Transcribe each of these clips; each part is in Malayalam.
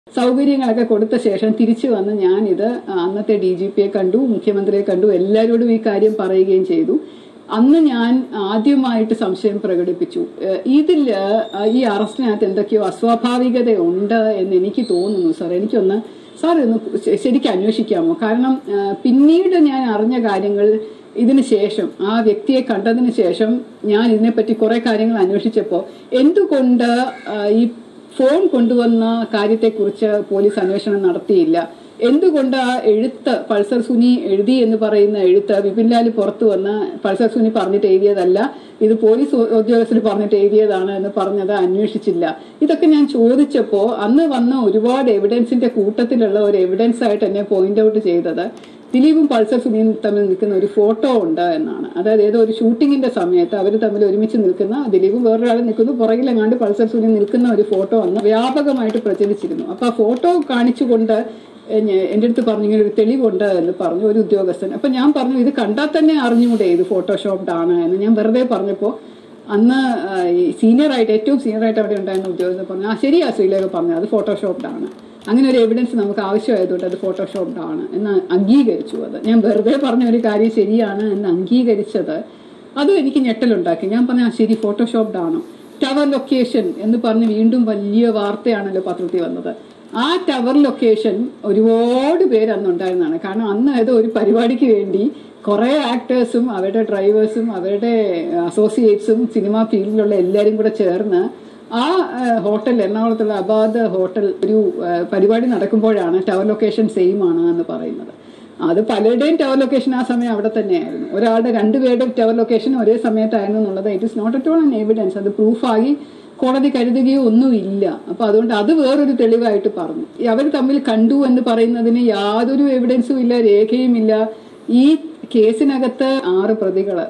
സൗകര്യങ്ങളൊക്കെ കൊടുത്ത ശേഷം തിരിച്ചു വന്ന് ഞാനിത് അന്നത്തെ ഡി ജി പിയെ കണ്ടു മുഖ്യമന്ത്രിയെ കണ്ടു എല്ലാവരോടും ഈ കാര്യം പറയുകയും ചെയ്തു അന്ന് ഞാൻ ആദ്യമായിട്ട് സംശയം പ്രകടിപ്പിച്ചു ഏഹ് ഇതില് ആ, ഈ അറസ്റ്റിനകത്ത് എന്തൊക്കെയോ അസ്വാഭാവികതയുണ്ട് എന്ന് എനിക്ക് തോന്നുന്നു സാർ എനിക്കൊന്ന് സാർ ഒന്ന് ശ- ശരിക്കും അന്വേഷിക്കാമോ കാരണം ആ, പിന്നീട് ഞാൻ അറിഞ്ഞ കാര്യങ്ങൾ ഇതിന് ശേഷം ആ വ്യക്തിയെ കണ്ടതിന് ശേഷം ഞാൻ ഇതിനെപ്പറ്റി കുറെ കാര്യങ്ങൾ അന്വേഷിച്ചപ്പോൾ എന്തുകൊണ്ട് ആ, ഈ ഫോൺ കൊണ്ടുവന്ന കാര്യത്തെക്കുറിച്ച് പോലീസ് അന്വേഷണം നടത്തിയില്ല എന്തുകൊണ്ട് ആ എഴുത്ത് പൾസർ സുനി എഴുതി എന്ന് പറയുന്ന എഴുത്ത് വിപിൻ ലാൽ പുറത്തു വന്ന് പൾസർ സുനി പറഞ്ഞിട്ട് എഴുതിയതല്ല ഇത് പോലീസ് ഉ- ഉദ്യോഗസ്ഥർ പറഞ്ഞിട്ട് എഴുതിയതാണ് എന്ന് പറഞ്ഞത് അന്വേഷിച്ചില്ല ഇതൊക്കെ ഞാൻ ചോദിച്ചപ്പോൾ അന്ന് വന്ന ഒരുപാട് എവിഡൻസിന്റെ കൂട്ടത്തിലുള്ള ഒരു എവിഡൻസ് ആയിട്ട് എന്നെ പോയിന്റ് ഔട്ട് ചെയ്തത് ദിലീപും പൾസർ സുനിയും തമ്മിൽ നിൽക്കുന്ന ഒരു ഫോട്ടോ ഉണ്ട് എന്നാണ് അതായത് ഏതോ ഒരു ഷൂട്ടിങ്ങിന്റെ സമയത്ത് അവർ തമ്മിൽ ഒരുമിച്ച് നിൽക്കുന്ന ദിലീപും വേറൊരാൾ നിൽക്കുന്നു പുറകിലെങ്ങാണ്ട് പൾസർ സുനി നിൽക്കുന്ന ഒരു ഫോട്ടോ അന്ന് വ്യാപകമായിട്ട് പ്രചരിച്ചിരുന്നു അപ്പൊ ആ ഫോട്ടോ കാണിച്ചുകൊണ്ട് എന്നെ- എൻ്റെ അടുത്ത് പറഞ്ഞു ഇങ്ങനെ ഒരു തെളിവുണ്ട് എന്ന് പറഞ്ഞു ഒരു ഉദ്യോഗസ്ഥൻ അപ്പൊ ഞാൻ പറഞ്ഞു ഇത് കണ്ടാൽ തന്നെ അറിഞ്ഞുകൂടെ ഇത് ഫോട്ടോഷോപ്ഡ് ആണ് എന്ന് ഞാൻ വെറുതെ പറഞ്ഞപ്പോൾ അന്ന് ആ, ഈ സീനിയർ ആയിട്ട് ഏറ്റവും സീനിയർ ആയിട്ട് അവിടെ ഉണ്ടായിരുന്ന ഉദ്യോഗസ്ഥൻ പറഞ്ഞു ആ ശരിയാ ശ്രീലേഖ പറഞ്ഞു അത് ഫോട്ടോഷോപ്ഡ് ആണ് അങ്ങനെ ഒരു എവിഡൻസ് നമുക്ക് ആവശ്യമായതുകൊണ്ട് അത് ഫോട്ടോഷോപ്ഡ് ആണ് എന്ന് അംഗീകരിച്ചു അത് ഞാൻ വെറുതെ പറഞ്ഞ ഒരു കാര്യം ശരിയാണ് എന്ന് അംഗീകരിച്ചത് അതും എനിക്ക് ഞെട്ടലുണ്ടാക്കി ഞാൻ പറഞ്ഞു ആ ശരി ഫോട്ടോഷോപ്ഡ് ആണോ ടവർ ലൊക്കേഷൻ എന്ന് പറഞ്ഞ് വീണ്ടും വലിയ വാർത്തയാണല്ലോ പത്രത്തിൽ വന്നത് ആ ടവർ ലൊക്കേഷൻ ഒരുപാട് പേര് അന്ന് ഉണ്ടായിരുന്നതാണ് കാരണം അന്ന് ഏതോ ഒരു പരിപാടിക്ക് വേണ്ടി കുറെ ആക്ടേഴ്സും അവരുടെ ഡ്രൈവേഴ്സും അവരുടെ അസോസിയേറ്റ്സും സിനിമാ ഫീൽഡിലുള്ള എല്ലാവരും കൂടെ ചേർന്ന് ആ ആ, ഹോട്ടൽ എറണാകുളത്തുള്ള അബാദ് ഹോട്ടൽ ഒരു ആ, പരിപാടി നടക്കുമ്പോഴാണ് ടവർ ലൊക്കേഷൻ സെയിം ആണ് എന്ന് പറയുന്നത് അത് പലരുടെയും ടവർ ലൊക്കേഷൻ ആ സമയം അവിടെ തന്നെയായിരുന്നു ഒരാളുടെ രണ്ടുപേരുടെ ടവർ ലൊക്കേഷൻ ഒരേ സമയത്തായിരുന്നു എന്നുള്ളത് it is not at all an evidence അത് പ്രൂഫായി കോടതി കരുതുകയോ ഒന്നുമില്ല അപ്പൊ അതുകൊണ്ട് അത് വേറൊരു തെളിവായിട്ട് പറഞ്ഞു അവർ തമ്മിൽ കണ്ടു എന്ന് പറയുന്നതിന് യാതൊരു എവിഡൻസും ഇല്ല രേഖയുമില്ല ഈ കേസിനകത്ത് ആറ് പ്രതികള്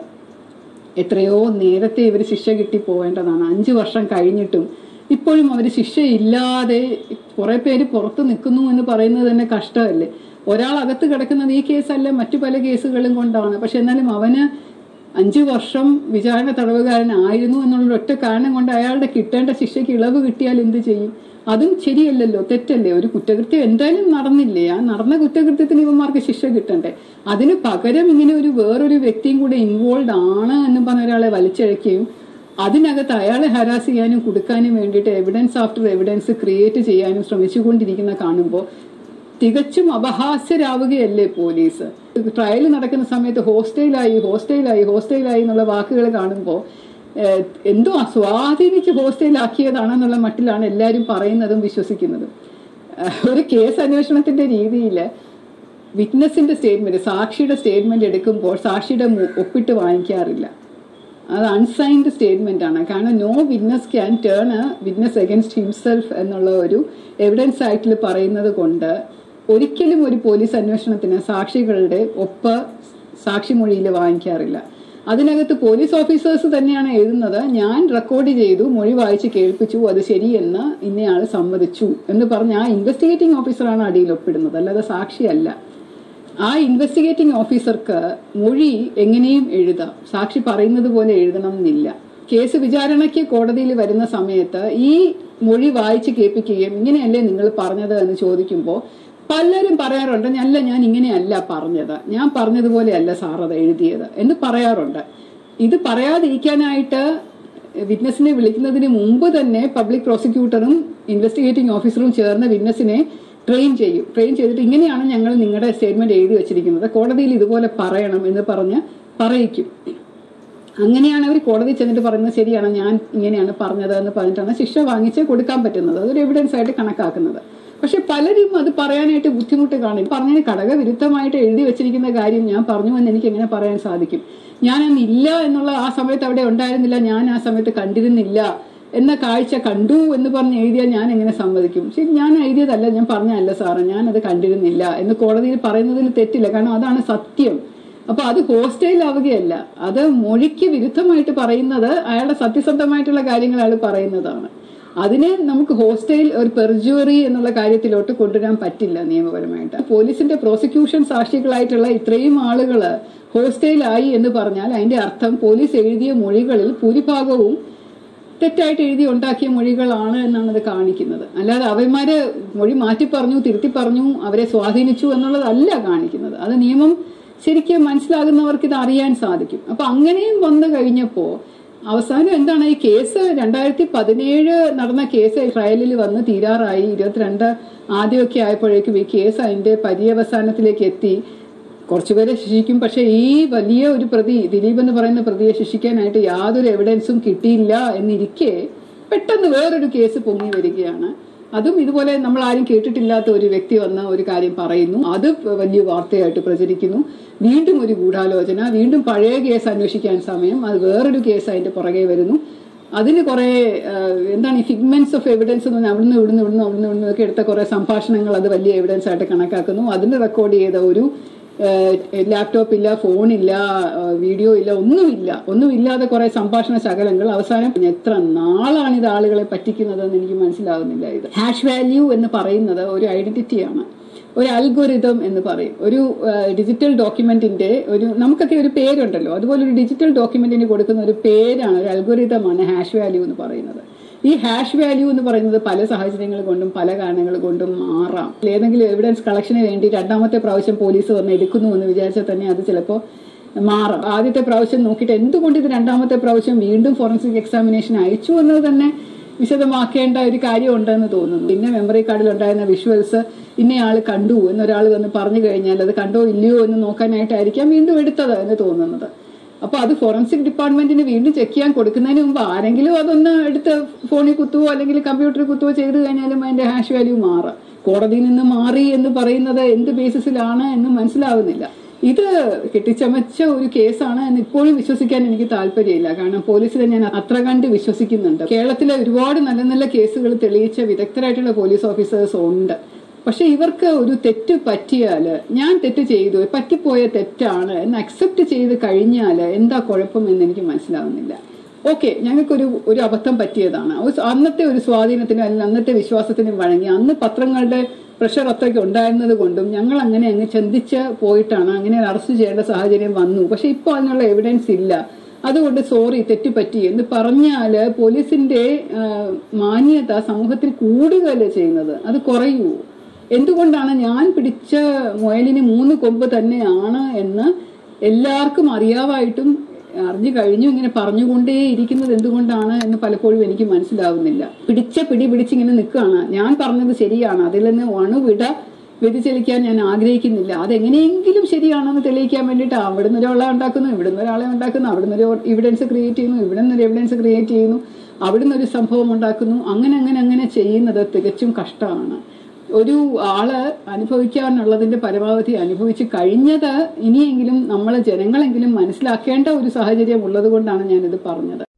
എത്രയോ നേരത്തെ ഇവർ ശിക്ഷ കിട്ടി പോവേണ്ടതാണ് അഞ്ചു വർഷം കഴിഞ്ഞിട്ടും ഇപ്പോഴും അവർ ശിക്ഷയില്ലാതെ കുറെ പേര് പുറത്ത് നിൽക്കുന്നു എന്ന് പറയുന്നത് തന്നെ കഷ്ടമല്ലേ ഒരാൾ അകത്ത് കിടക്കുന്നത് ഈ കേസല്ല മറ്റു പല കേസുകളും കൊണ്ടാണ് പക്ഷെ എന്നാലും അവന് അഞ്ചു വർഷം വിചാരണ തടവുകാരനായിരുന്നു എന്നുള്ള ഒറ്റ കാരണം കൊണ്ട് അയാളുടെ കിട്ടേണ്ട ശിക്ഷയ്ക്ക് ഇളവ് കിട്ടിയാൽ എന്ത് ചെയ്യും അതും ശരിയല്ലല്ലോ തെറ്റല്ലേ ഒരു കുറ്റകൃത്യം എന്തായാലും നടന്നില്ലേ ആ നടന്ന കുറ്റകൃത്യത്തിന് ഇവന്മാർക്ക് ശിക്ഷ കിട്ടണ്ടേ അതിന് പകരം ഇങ്ങനെ ഒരു വേറൊരു വ്യക്തിയും കൂടെ ഇൻവോൾവ് ആണ് എന്ന് പറഞ്ഞ ഒരാളെ വലിച്ചഴക്കുകയും അതിനകത്ത് അയാളെ ഹരാസ് ചെയ്യാനും കൊടുക്കാനും വേണ്ടിയിട്ട് എവിഡൻസ് ആഫ്റ്റർ എവിഡൻസ് ക്രിയേറ്റ് ചെയ്യാനും ശ്രമിച്ചുകൊണ്ടിരിക്കുന്ന കാണുമ്പോൾ തികച്ചും അപഹാസ്യരാവുകയല്ലേ പോലീസ് ട്രയൽ നടക്കുന്ന സമയത്ത് ഹോസ്റ്റൈലായി ഹോസ്റ്റൈലായി ഹോസ്റ്റൈലായി എന്നുള്ള വാക്കുകൾ കാണുമ്പോൾ ഏഹ്, എന്തോ സ്വാധീനിച്ച് ഹോസ്റ്റൈലാക്കിയതാണെന്നുള്ള മട്ടിലാണ് എല്ലാവരും പറയുന്നതും വിശ്വസിക്കുന്നതും ഏഹ്, ഒരു കേസ് അന്വേഷണത്തിന്റെ രീതിയിൽ വിറ്റ്നസിന്റെ സ്റ്റേറ്റ്മെന്റ് സാക്ഷിയുടെ സ്റ്റേറ്റ്മെന്റ് എടുക്കുമ്പോൾ സാക്ഷിയുടെ മു- ഒപ്പിട്ട് വാങ്ങിക്കാറില്ല അത് അൺസൈൻഡ് സ്റ്റേറ്റ്മെന്റ് ആണ് കാരണം no witness can turn a witness against himself എന്നുള്ള ഒരു എവിഡൻസ് ആക്ടിൽ പറയുന്നത് കൊണ്ട് ഒരിക്കലും ഒരു പോലീസ് അന്വേഷണത്തിന് സാക്ഷികളുടെ ഒപ്പ് സാക്ഷിമൊഴിയിൽ വാങ്ങിക്കാറില്ല അതിനകത്ത് പോലീസ് ഓഫീസേഴ്സ് തന്നെയാണ് എഴുതുന്നത് ഞാൻ റെക്കോർഡ് ചെയ്തു മൊഴി വായിച്ച് കേൾപ്പിച്ചു അത് ശരിയെന്ന് ഇന്നയാൾ സമ്മതിച്ചു എന്ന് പറഞ്ഞ് ആ ഇൻവെസ്റ്റിഗേറ്റിംഗ് ഓഫീസറാണ് അടിയിൽ ഒപ്പിടുന്നത് അല്ലാതെ സാക്ഷിയല്ല ആ ഇൻവെസ്റ്റിഗേറ്റിംഗ് ഓഫീസർക്ക് മൊഴി എങ്ങനെയും എഴുതാം സാക്ഷി പറയുന്നത് പോലെ എഴുതണം എന്നില്ല കേസ് വിചാരണയ്ക്ക് കോടതിയിൽ വരുന്ന സമയത്ത് ഈ മൊഴി വായിച്ച് കേൾപ്പിക്കുകയും ഇങ്ങനെയല്ലേ നിങ്ങൾ പറഞ്ഞത് എന്ന് ചോദിക്കുമ്പോൾ പലരും പറയാറുണ്ട് അല്ല ഞാൻ ഇങ്ങനെയല്ല പറഞ്ഞത് ഞാൻ പറഞ്ഞതുപോലെയല്ല സാർ അത് എഴുതിയത് എന്ന് പറയാറുണ്ട് ഇത് പറയാതിരിക്കാനായിട്ട് വിറ്റ്നസിനെ വിളിക്കുന്നതിന് മുമ്പ് തന്നെ പബ്ലിക് പ്രോസിക്യൂട്ടറും ഇൻവെസ്റ്റിഗേറ്റിംഗ് ഓഫീസറും ചേർന്ന് വിറ്റ്നസിനെ ട്രെയിൻ ചെയ്യും ട്രെയിൻ ചെയ്തിട്ട് ഇങ്ങനെയാണ് ഞങ്ങൾ നിങ്ങളുടെ സ്റ്റേറ്റ്മെന്റ് എഴുതി വെച്ചിരിക്കുന്നത് കോടതിയിൽ ഇതുപോലെ പറയണം എന്ന് പറഞ്ഞ് പറയിക്കും അങ്ങനെയാണ് അവർ കോടതി ചെന്നിട്ട് പറയുന്നത് ശരിയാണ് ഞാൻ ഇങ്ങനെയാണ് പറഞ്ഞത് എന്ന് പറഞ്ഞിട്ടാണ് ശിക്ഷ വാങ്ങിച്ച് കൊടുക്കാൻ പറ്റുന്നത് അതൊരു എവിഡൻസ് ആയിട്ട് കണക്കാക്കുന്നത് പക്ഷെ പലരും അത് പറയാനായിട്ട് ബുദ്ധിമുട്ട് കാണും പറഞ്ഞതിന് ഘടകവിരുദ്ധമായിട്ട് എഴുതി വെച്ചിരിക്കുന്ന കാര്യം ഞാൻ പറഞ്ഞു എന്ന് എനിക്ക് എങ്ങനെ പറയാൻ സാധിക്കും ഞാൻ അന്ന് ഇല്ല എന്നുള്ള ആ സമയത്ത് അവിടെ ഉണ്ടായിരുന്നില്ല ഞാൻ ആ സമയത്ത് കണ്ടിരുന്നില്ല എന്ന കാഴ്ച കണ്ടു എന്ന് പറഞ്ഞ് എഴുതിയാൽ ഞാൻ എങ്ങനെ സമ്മതിക്കും ശരി ഞാൻ എഴുതിയതല്ല ഞാൻ പറഞ്ഞതല്ല സാറ് ഞാൻ അത് കണ്ടിരുന്നില്ല എന്ന് കോടതിയിൽ പറയുന്നതിൽ തെറ്റില്ല കാരണം അതാണ് സത്യം അപ്പൊ അത് ഹോസ്റ്റൈലാവുകയല്ല അത് മൊഴിക്ക് വിരുദ്ധമായിട്ട് പറയുന്നത് അയാളുടെ സത്യസന്ധമായിട്ടുള്ള കാര്യങ്ങൾ അയാൾ പറയുന്നതാണ് അതിനെ നമുക്ക് ഹോസ്റ്റൈൽ ഒരു പെർജുവറി എന്നുള്ള കാര്യത്തിലോട്ട് കൊണ്ടുവരാൻ പറ്റില്ല നിയമപരമായിട്ട് പോലീസിന്റെ പ്രോസിക്യൂഷൻ സാക്ഷികളായിട്ടുള്ള ഇത്രയും ആളുകള് ഹോസ്റ്റൈലായി എന്ന് പറഞ്ഞാൽ അതിന്റെ അർത്ഥം പോലീസ് എഴുതിയ മൊഴികളിൽ ഭൂരിഭാഗവും തെറ്റായിട്ട് എഴുതി ഉണ്ടാക്കിയ മൊഴികളാണ് എന്നാണ് അത് കാണിക്കുന്നത് അല്ലാതെ അവന്മാര് മൊഴി മാറ്റി പറഞ്ഞു തിരുത്തി പറഞ്ഞു അവരെ സ്വാധീനിച്ചു എന്നുള്ളതല്ല കാണിക്കുന്നത് അത് നിയമം ശരിക്കും മനസ്സിലാകുന്നവർക്ക് ഇത് അറിയാൻ സാധിക്കും അപ്പൊ അങ്ങനെയും വന്നു കഴിഞ്ഞപ്പോ അവസാനം എന്താണ് ഈ കേസ് രണ്ടായിരത്തി പതിനേഴ് നടന്ന കേസ് ട്രയലിൽ വന്ന് തീരാറായി ഇരുപത്തിരണ്ട് ആദ്യമൊക്കെ ആയപ്പോഴേക്കും ഈ കേസ് അതിന്റെ പര്യവസാനത്തിലേക്ക് എത്തി കുറച്ചുപേരെ ശിക്ഷിക്കും പക്ഷെ ഈ വലിയ ഒരു പ്രതി ദിലീപ് എന്ന് പറയുന്ന പ്രതിയെ ശിക്ഷിക്കാനായിട്ട് യാതൊരു എവിഡൻസും കിട്ടിയില്ല എന്നിരിക്കെ പെട്ടെന്ന് വേറൊരു കേസ് പൊങ്ങി വരികയാണ് അതും ഇതുപോലെ നമ്മൾ ആരും കേട്ടിട്ടില്ലാത്ത ഒരു വ്യക്തി വന്ന ഒരു കാര്യം പറയുന്നു അത് വലിയ വാർത്തയായിട്ട് പ്രചരിക്കുന്നു വീണ്ടും ഒരു ഗൂഢാലോചന വീണ്ടും പഴയ കേസ് അന്വേഷിക്കാൻ സമയം അത് വേറൊരു കേസ് അതിന്റെ പുറകെ വരുന്നു അതിന് കുറെ എന്താണ് ഈ ഫിഗ്മെന്റ്സ് ഓഫ് എവിഡൻസ് എന്ന് പറഞ്ഞാൽ അവിടുന്ന് ഇവിടുന്ന് ഇവിടുന്ന് അവിടുന്ന് ഇവിടുന്ന് ഒക്കെ എടുത്ത കുറെ സംഭാഷണങ്ങൾ അത് വലിയ എവിഡൻസ് ആയിട്ട് കണക്കാക്കുന്നു അതിന് റെക്കോർഡ് ചെയ്ത ഒരു ലാപ്ടോപ്പ് ഇല്ല ഫോണില്ല വീഡിയോ ഇല്ല ഒന്നുമില്ല ഒന്നുമില്ലാതെ കുറെ സംഭാഷണ ശകലങ്ങൾ അവസാനം എത്ര നാളാണ് ഇത് ആളുകളെ പറ്റിക്കുന്നതെന്ന് എനിക്ക് മനസ്സിലാകുന്നില്ല ഇത് ഹാഷ് വാല്യൂ എന്ന് പറയുന്നത് ഒരു ഐഡന്റിറ്റിയാണ് ഒരു അൽഗോരിതം എന്ന് പറയും ഒരു ഡിജിറ്റൽ ഡോക്യുമെന്റിന്റെ ഒരു നമുക്കൊക്കെ ഒരു പേരുണ്ടല്ലോ അതുപോലെ ഒരു ഡിജിറ്റൽ ഡോക്യുമെന്റിന് കൊടുക്കുന്ന ഒരു പേരാണ് ഒരു അൽഗോരിതമാണ് ഹാഷ് വാല്യൂ എന്ന് പറയുന്നത് ഈ ഹാഷ് വാല്യൂ എന്ന് പറയുന്നത് പല സാഹചര്യങ്ങൾ കൊണ്ടും പല കാരണങ്ങൾ കൊണ്ടും മാറാം ഏതെങ്കിലും എവിഡൻസ് കളക്ഷന് വേണ്ടി രണ്ടാമത്തെ പ്രാവശ്യം പോലീസ് വന്ന് എടുക്കുന്നു എന്ന് വിചാരിച്ചാൽ തന്നെ അത് ചിലപ്പോൾ മാറാം ആദ്യത്തെ പ്രാവശ്യം നോക്കിയിട്ട് എന്തുകൊണ്ട് ഇത് രണ്ടാമത്തെ പ്രാവശ്യം വീണ്ടും ഫോറൻസിക് എക്സാമിനേഷൻ അയച്ചു എന്നത് തന്നെ വിശദമാക്കേണ്ട ഒരു കാര്യമുണ്ടെന്ന് തോന്നുന്നു പിന്നെ മെമ്മറി കാർഡിൽ ഉണ്ടായിരുന്ന വിഷ്വൽസ് ഇന്നയാൾ കണ്ടു എന്നൊരാൾ വന്ന് പറഞ്ഞു കഴിഞ്ഞാൽ അത് കണ്ടോ ഇല്ലയോ എന്ന് നോക്കാനായിട്ടായിരിക്കാം വീണ്ടും എടുത്തത് എന്ന് തോന്നുന്നത് അപ്പൊ അത് ഫോറൻസിക് ഡിപ്പാർട്ട്മെന്റിന് വീണ്ടും ചെക്ക് ചെയ്യാൻ കൊടുക്കുന്നതിന് മുമ്പ് ആരെങ്കിലും അതൊന്ന് എടുത്ത് ഫോണിൽ കുത്തുവോ അല്ലെങ്കിൽ കമ്പ്യൂട്ടറിൽ കുത്തുവോ ചെയ്തു കഴിഞ്ഞാലും അതിന്റെ ഹാഷ് വാല്യൂ മാറാം കോടതിയിൽ നിന്ന് മാറി എന്ന് പറയുന്നത് എന്ത് ബേസിസിലാണ് എന്ന് മനസ്സിലാവുന്നില്ല ഇത് കെട്ടിച്ചമച്ച ഒരു കേസാണ് എന്ന് ഇപ്പോഴും വിശ്വസിക്കാൻ എനിക്ക് താല്പര്യമില്ല കാരണം പോലീസിനെ ഞാൻ അത്ര കണ്ട് വിശ്വസിക്കുന്നുണ്ട് കേരളത്തിലെ ഒരുപാട് നല്ല നല്ല കേസുകൾ തെളിയിച്ച വിദഗ്ധരായിട്ടുള്ള പോലീസ് ഓഫീസേഴ്സ് ഉണ്ട് പക്ഷെ ഇവർക്ക് ഒരു തെറ്റ് പറ്റിയാല് ഞാൻ തെറ്റ് ചെയ്തു പറ്റിപ്പോയ തെറ്റാണ് എന്ന് അക്സെപ്റ്റ് ചെയ്ത് കഴിഞ്ഞാൽ എന്താ കുഴപ്പം എന്ന് എനിക്ക് മനസ്സിലാവുന്നില്ല ഓക്കെ ഞങ്ങൾക്കൊരു ഒരു അബദ്ധം പറ്റിയതാണ് അന്നത്തെ ഒരു സ്വാധീനത്തിനും അല്ലെങ്കിൽ അന്നത്തെ വിശ്വാസത്തിനും വഴങ്ങി അന്ന് പത്രങ്ങളുടെ പ്രഷർ അത്രയ്ക്ക് ഉണ്ടായിരുന്നത് കൊണ്ടും ഞങ്ങൾ അങ്ങനെ അങ്ങ് ചിന്തിച്ച് പോയിട്ടാണ് അങ്ങനെ അറസ്റ്റ് ചെയ്യേണ്ട സാഹചര്യം വന്നു പക്ഷെ ഇപ്പോൾ അതിനുള്ള എവിഡൻസ് ഇല്ല അതുകൊണ്ട് സോറി തെറ്റുപറ്റി എന്ന് പറഞ്ഞാല് പോലീസിന്റെ മാന്യത സമൂഹത്തിൽ കൂടുകയല്ലേ ചെയ്യുന്നത് അത് കുറയൂ എന്തുകൊണ്ടാണ് ഞാൻ പിടിച്ച മുയലിന് മൂന്ന് കൊമ്പ് തന്നെയാണ് എന്ന് എല്ലാവർക്കും അറിയാവായിട്ടും അറിഞ്ഞു കഴിഞ്ഞു ഇങ്ങനെ പറഞ്ഞുകൊണ്ടേ ഇരിക്കുന്നത് എന്തുകൊണ്ടാണ് എന്ന് പലപ്പോഴും എനിക്ക് മനസ്സിലാവുന്നില്ല പിടിച്ച പിടി പിടിച്ചിങ്ങനെ നിൽക്കുകയാണ് ഞാൻ പറഞ്ഞത് ശരിയാണ് അതിൽ നിന്ന് അണുവിട വ്യതിചലിക്കാൻ ഞാൻ ആഗ്രഹിക്കുന്നില്ല അതെങ്ങനെയെങ്കിലും ശരിയാണെന്ന് തെളിയിക്കാൻ വേണ്ടിയിട്ട് അവിടുന്ന് ഒരാളെ ഉണ്ടാക്കുന്നു ഇവിടുന്ന് ഒരാളെ ഉണ്ടാക്കുന്നു അവിടുന്ന് ഒരു എവിഡൻസ് ക്രിയേറ്റ് ചെയ്യുന്നു ഇവിടുന്ന് ഒരു എവിഡൻസ് ക്രിയേറ്റ് ചെയ്യുന്നു അവിടുന്ന് ഒരു സംഭവം ഉണ്ടാക്കുന്നു അങ്ങനെ അങ്ങനെ അങ്ങനെ ചെയ്യുന്നത് തികച്ചും കഷ്ടമാണ് ഒരു ആള് അനുഭവിക്കാനുള്ളതിന്റെ പരമാവധി അനുഭവിച്ച് കഴിഞ്ഞത് ഇനിയെങ്കിലും നമ്മളെ ജനങ്ങളെങ്കിലും മനസ്സിലാക്കേണ്ട ഒരു സാഹചര്യം ഉള്ളത് കൊണ്ടാണ് ഞാനിത് പറഞ്ഞത്